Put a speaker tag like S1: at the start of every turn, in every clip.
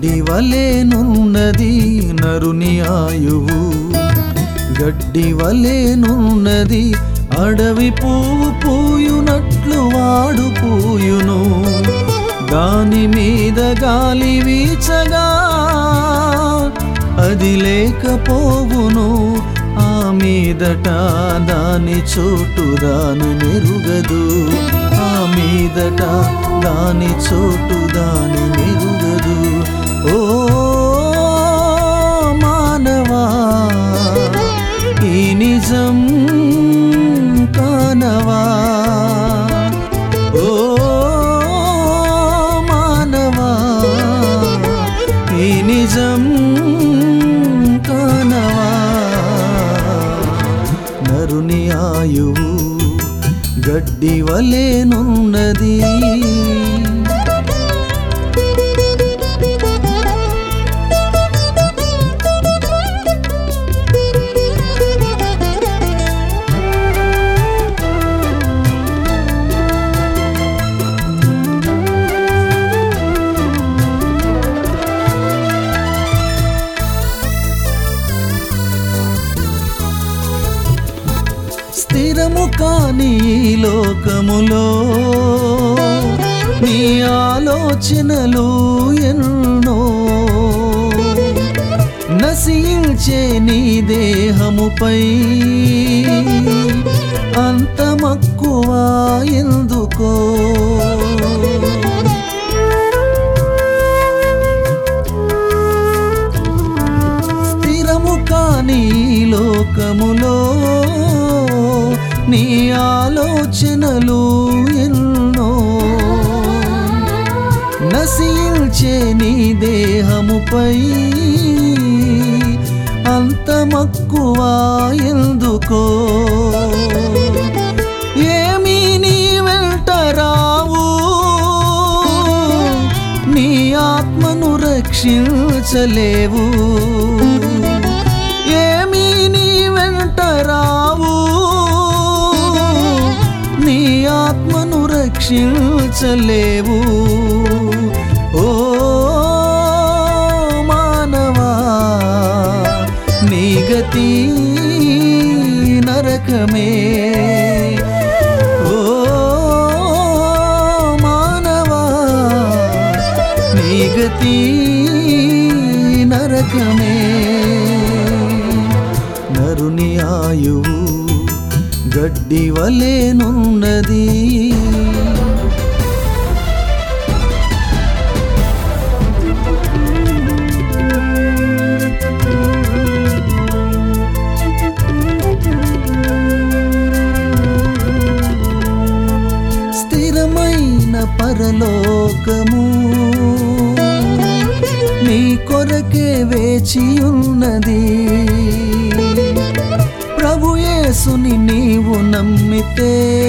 S1: గడ్డి వలెనున్నది నరుని ఆయువు గడ్డి వలెనున్నది అడవి పువ్వు పూయునట్లు వాడు పూయును దాని మీద గాలి వీచగా అది లేకపోవును ఆ మీదట దాని చోటు దాని మెరుగదు ఆ మీదట దాని చోటు దాని మెరుగదు ఓ మానవా ఈ నిజం కానవా ఓ మానవా ఈ నిజం కానవా నరుని ఆయువు గడ్డి వలెనున్నది స్థిరము కాని ఈ లోకములో నీ ఆలోచనలు ఎన్నో నశించే నీ దేహముపై అంత మక్కువ ఎందుకో స్థిరము కాని ఈ లోకములో నీ ఆలోచనలు ఎన్నో నశించే నీ దేహముపై అంత మక్కువ ఎందుకో ఏమీ నీ వెంట రావు నీ ఆత్మను రక్షించలేవు ఏమీ నీ వెంట రావు నీ ఆత్మను రక్షించలేవు ఓ మానవా నీ గతి నరకమే ఓ మానవా నీ గతి నరకమే నరుని ఆయువు గడ్డి వలెనున్నది స్థిరమైన పరలోకము నీ కొరకే వేచి ఉన్నది ప్రభు యేసుని నీవు నమ్మితే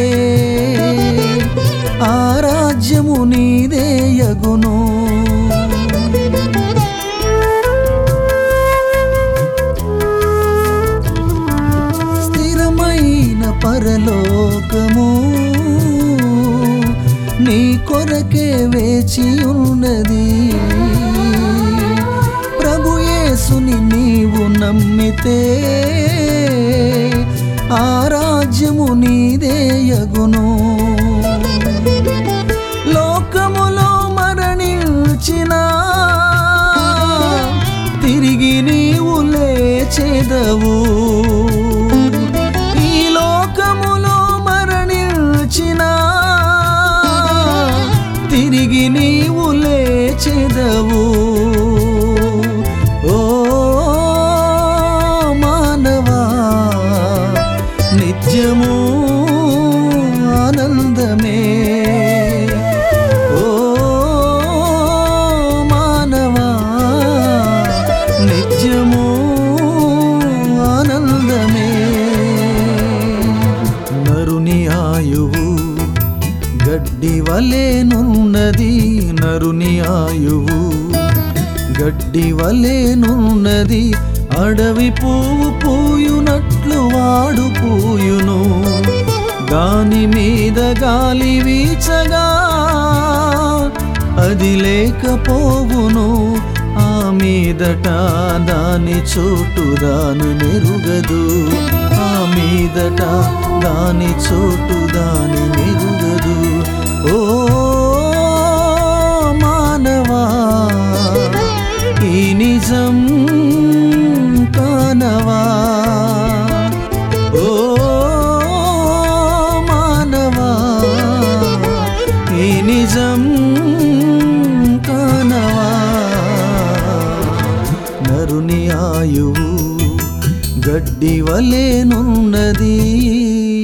S1: ఆ రాజ్యము నీదేయగును స్థిరమైన పరలోకము నీ కొరకే వేచి ఉన్నది ప్రభు యేసుని నీవు నమ్మితే ఆ రాజ్యము నీదేయగును లోకములో మరణించిన తిరిగి నీవు లేచెదవు ఈ లోకములో మరణించిన తిరిగి నీవు లేచెదవు ఓ మానవా నిత్యము ఆనందమే ఓ మానవా నిత్యము ఆనందమే నరుని ఆయువు గడ్డి వలెనున్నది నరుని ఆయువు గడ్డి వలెనున్నది అడవి పువ్వు పూయునట్లు వాడు పూయును దాని మీద గాలి వీచగా అది లేకపోవును మీదట దాని చోటు దాని మెరుగదు ఆ మీదట దాని చోటు దాని మెరుగదు ఓ మానవా ఈ నిజం కానవా ఓ మానవా ఈ నిజం కానవా నరుని ఆయువు గడ్డి వలెనున్నది